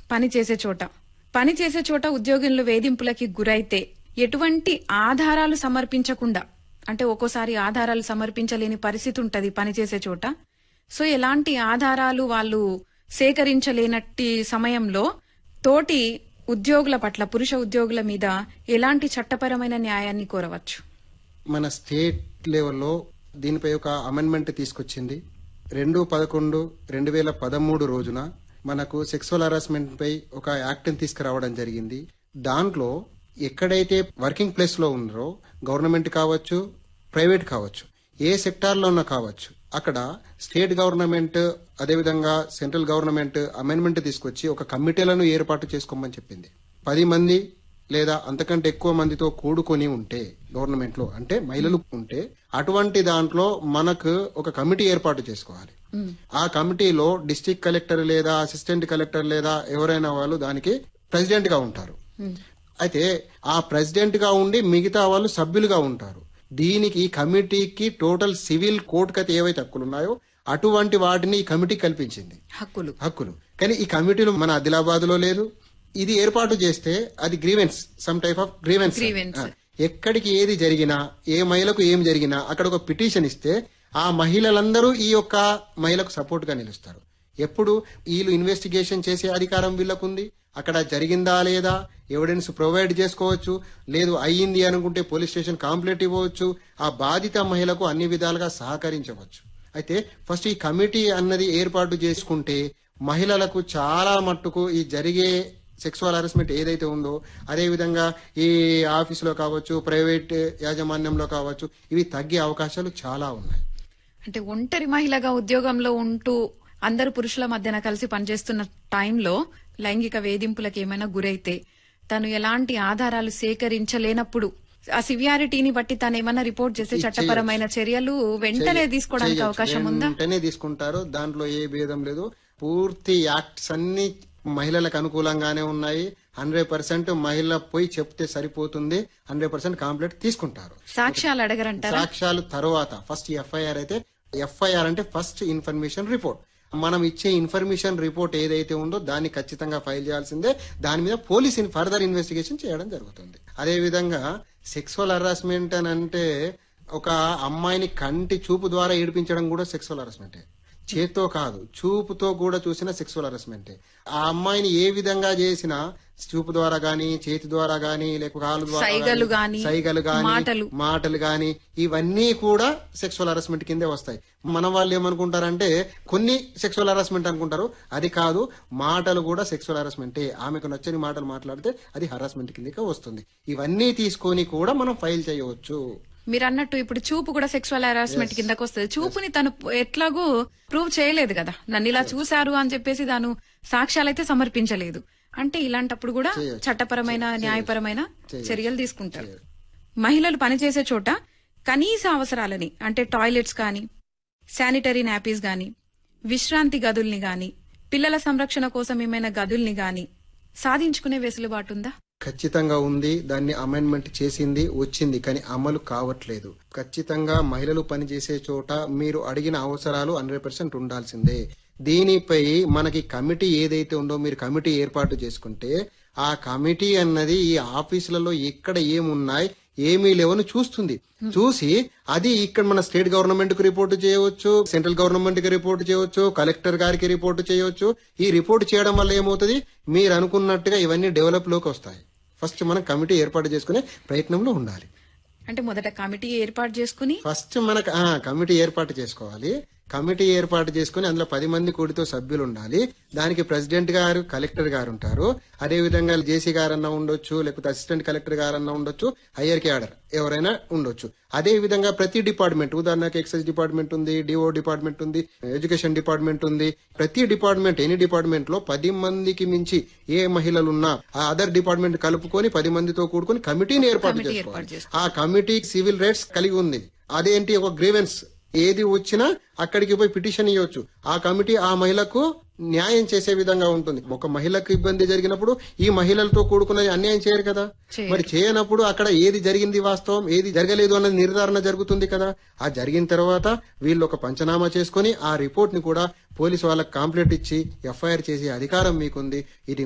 పని చేసే చోట పని చేసే చోట ఉద్యోగులు వేధింపులకి గురైతే ఎటువంటి ఆధారాలు సమర్పించకుండా అంటే ఒక్కోసారి ఆధారాలు సమర్పించలేని పరిస్థితి ఉంటది పని చేసే చోట సో ఎలాంటి ఆధారాలు వాళ్ళు సేకరించలేనట్టి సమయంలో తోటి ఉద్యోగుల పట్ల పురుష ఉద్యోగుల మీద ఎలాంటి చట్టపరమైన న్యాయాన్ని కోరవచ్చు మన స్టేట్ లెవెల్లో దీనిపై ఒక అమెండ్మెంట్ తీసుకొచ్చింది రెండు పదకొండు రెండు వేల పదమూడు రోజున మనకు సెక్సువల్ హరాస్మెంట్ పై ఒక యాక్ట్ తీసుకురావడం జరిగింది దాంట్లో ఎక్కడైతే వర్కింగ్ ప్లేస్ లో ఉన్నారో గవర్నమెంట్ కావచ్చు ప్రైవేట్ కావచ్చు ఏ సెక్టార్ లో ఉన్నా కావచ్చు అక్కడ స్టేట్ గవర్నమెంట్ అదేవిధంగా సెంట్రల్ గవర్నమెంట్ అమెండ్మెంట్ తీసుకొచ్చి ఒక కమిటీలను ఏర్పాటు చేసుకోమని చెప్పింది పది మంది లేదా అంతకంటే ఎక్కువ మందితో కూడుకొని ఉంటే గవర్నమెంట్ లో అంటే మహిళలు ఉంటే అటువంటి దాంట్లో మనకు ఒక కమిటీ ఏర్పాటు చేసుకోవాలి ఆ కమిటీలో డిస్ట్రిక్ట్ కలెక్టర్ లేదా అసిస్టెంట్ కలెక్టర్ లేదా ఎవరైనా వాళ్ళు దానికి ప్రెసిడెంట్ గా ఉంటారు అయితే ఆ ప్రెసిడెంట్ గా ఉండి మిగతా వాళ్ళు సభ్యులుగా ఉంటారు దీనికి ఈ కమిటీకి టోటల్ సివిల్ కోర్టు కథ ఏవైతే హక్కులు ఉన్నాయో అటువంటి వాటిని ఈ కమిటీ కల్పించింది హక్కులు హక్కులు కానీ ఈ కమిటీలు మన ఆదిలాబాద్ లో లేదు ఇది ఏర్పాటు చేస్తే అది grievance some type of grievance Grievance. ఎక్కడికి ఏది జరిగినా ఏ మహిళకు ఏం జరిగినా అక్కడ ఒక పిటిషన్ ఇస్తే ఆ మహిళలందరూ ఈ యొక్క మహిళకు సపోర్ట్ గా నిలుస్తారు ఎప్పుడు వీళ్ళు ఇన్వెస్టిగేషన్ చేసే అధికారం వీళ్ళకుంది అక్కడ జరిగిందా లేదా ఎవిడెన్స్ ప్రొవైడ్ చేసుకోవచ్చు లేదు అయ్యింది అనుకుంటే పోలీస్ స్టేషన్ కాంప్లైంట్ ఇవ్వవచ్చు ఆ బాధిత మహిళకు అన్ని విధాలుగా సహకరించవచ్చు అయితే ఫస్ట్ ఈ కమిటీ అన్నది ఏర్పాటు చేసుకుంటే మహిళలకు చాలా మట్టుకు ఈ జరిగే సెక్సువల్ హరాస్మెంట్ ఏదైతే ఉందో అదే విధంగా ఈ ఆఫీసులో కావచ్చు ప్రైవేట్ యాజమాన్యంలో కావచ్చు ఇవి తగ్గే అవకాశాలు చాలా ఉన్నాయి అంటే ఒంటరి మహిళగా ఉద్యోగంలో ఉంటూ అందరు పురుషుల మధ్యన కలిసి పనిచేస్తున్న టైంలో లైంగిక వేధింపులకు ఏమైనా గురైతే తను ఎలాంటి ఆధారాలు సేకరించలేనప్పుడు ఆ సివియారిటీని బట్టి తను ఏమైనా రిపోర్ట్ చేసే చట్టపరమైన చర్యలు వెంటనే తీసుకోవడానికి చేయొచ్చు. అవకాశం ఉందా వెంటనే తీసుకుంటారు దాంట్లో ఏ భేదం లేదు పూర్తి యాక్ట్స్ అన్ని మహిళలకు అనుకూలంగానే ఉన్నాయి హండ్రెడ్ పర్సెంట్ మహిళ పోయి చెప్తే సరిపోతుంది హండ్రెడ్ పర్సెంట్ కాంప్లైంట్ తీసుకుంటారు సాక్ష్యాలు అడగరంటారా సాక్ష్యాలు తర్వాత ఫస్ట్ ఎఫ్ఐఆర్ అయితే ఎఫ్ఐఆర్ అంటే ఫస్ట్ ఇన్ఫర్మేషన్ రిపోర్ట్ మనం ఇచ్చే ఇన్ఫర్మేషన్ రిపోర్ట్ ఏదైతే ఉందో దాన్ని ఖచ్చితంగా ఫైల్ చేయాల్సిందే దాని మీద పోలీస్ ఫర్దర్ ఇన్వెస్టిగేషన్ చేయడం జరుగుతుంది అదే విధంగా సెక్సువల్ హరాస్మెంట్ అని అంటే ఒక అమ్మాయిని కంటి చూపు ద్వారా ఏడిపించడం కూడా సెక్సువల్ హరాస్మెంటే చేత్తో కాదు చూపుతో కూడా చూసిన సెక్సువల్ హరాస్మెంటే ఆ అమ్మాయిని ఏ విధంగా చేసినా చూపు ద్వారా గాని చేతి ద్వారా గాని లేక కాలు ద్వారా సైగలు గాని, గాని, సైగలు గాని మాటలు. మాటలు గాని ఇవన్నీ కూడా సెక్సువల్ హరాస్మెంట్ కిందే వస్తాయి మన వాళ్ళు ఏమనుకుంటారంటే కొన్ని సెక్సువల్ హరాస్మెంట్ అనుకుంటారు అది కాదు మాటలు కూడా సెక్సువల్ హరాస్మెంటే ఆమెకు నచ్చని మాటలు మాట్లాడితే అది హరాస్మెంట్ కిందకే వస్తుంది ఇవన్నీ తీసుకొని కూడా మనం ఫైల్ చేయవచ్చు మీరు అన్నట్టు ఇప్పుడు చూపు కూడా సెక్సువల్ హరాస్మెంట్ కిందకు వస్తుంది చూపుని తను ఎట్లాగూ ప్రూవ్ చేయలేదు కదా నన్ను ఇలా చూశారు అని చెప్పేసి తాను సాక్ష్యాలైతే సమర్పించలేదు అంటే ఇలాంటప్పుడు కూడా చట్టపరమైన న్యాయపరమైన చర్యలు తీసుకుంటారు మహిళలు పనిచేసే చోట కనీస అవసరాలని అంటే టాయిలెట్స్ కానీ శానిటరీ నాపీస్ గాని విశ్రాంతి గదుల్ని గాని పిల్లల సంరక్షణ కోసం ఏమైనా గదుల్ని గాని సాధించుకునే వెసులుబాటు ఉందా ఖచ్చితంగా ఉంది దాన్ని అమెండ్మెంట్ చేసింది వచ్చింది కానీ అమలు కావట్లేదు ఖచ్చితంగా మహిళలు పనిచేసే చోట మీరు అడిగిన అవసరాలు హండ్రెడ్ పర్సెంట్ ఉండాల్సిందే దీనిపై మనకి కమిటీ ఏదైతే ఉందో మీరు కమిటీ ఏర్పాటు చేసుకుంటే ఆ కమిటీ అన్నది ఈ ఆఫీసులలో ఎక్కడ ఏమున్నాయి ఏమీ లేవని చూస్తుంది చూసి అది ఇక్కడ మన స్టేట్ గవర్నమెంట్ కు రిపోర్ట్ చేయవచ్చు సెంట్రల్ గవర్నమెంట్ కి రిపోర్ట్ చేయవచ్చు కలెక్టర్ గారికి రిపోర్ట్ చేయవచ్చు ఈ రిపోర్ట్ చేయడం వల్ల ఏమవుతుంది మీరు అనుకున్నట్టుగా ఇవన్నీ డెవలప్ లోకి వస్తాయి ఫస్ట్ మనం కమిటీ ఏర్పాటు చేసుకునే ప్రయత్నంలో ఉండాలి అంటే మొదట కమిటీ ఏర్పాటు చేసుకుని ఫస్ట్ మనకు ఆ, కమిటీ ఏర్పాటు చేసుకోవాలి కమిటీ ఏర్పాటు చేసుకుని అందులో పది మంది కూడితో సభ్యులు ఉండాలి దానికి ప్రెసిడెంట్ గారు కలెక్టర్ గారు ఉంటారు అదే విధంగా జేసీ గారన్నా ఉండొచ్చు లేకపోతే అసిస్టెంట్ కలెక్టర్ గారన్నా ఉండొచ్చు హయ్యర్ క్యాడర్ ఎవరైనా ఉండొచ్చు అదే విధంగా ప్రతి డిపార్ట్మెంట్ ఉదాహరణకు ఎక్సైజ్ డిపార్ట్మెంట్ ఉంది డిఓ డిపార్ట్మెంట్ ఉంది ఎడ్యుకేషన్ డిపార్ట్మెంట్ ఉంది ప్రతి డిపార్ట్మెంట్ ఎనీ డిపార్ట్మెంట్ లో పది మందికి మించి ఏ మహిళలు ఉన్నా ఆ అదర్ డిపార్ట్మెంట్ కలుపుకొని పది మందితో కూడుకొని కమిటీని ఏర్పాటు కమిటీ చేసుకోవాలి ఏర్పాటు ఆ కమిటీ సివిల్ రైట్స్ కలిగి ఉంది అదేంటి ఒక గ్రీవెన్స్ ఏది వచ్చినా అక్కడికి పోయి పిటిషన్ ఇవ్వచ్చు ఆ కమిటీ ఆ మహిళకు న్యాయం చేసే విధంగా ఉంటుంది ఒక మహిళకు ఇబ్బంది జరిగినప్పుడు ఈ మహిళలతో కూడుకున్నది అన్యాయం చేయరు కదా చేయరు. మరి చేయనప్పుడు అక్కడ ఏది జరిగింది వాస్తవం ఏది జరగలేదు అన్నది నిర్ధారణ జరుగుతుంది కదా ఆ జరిగిన తర్వాత వీళ్ళు ఒక పంచనామా చేసుకుని ఆ రిపోర్ట్ ని కూడా పోలీసు వాళ్ళకి కాంప్లైంట్ ఇచ్చి ఎఫ్ఐఆర్ చేసే అధికారం మీకుంది ఇది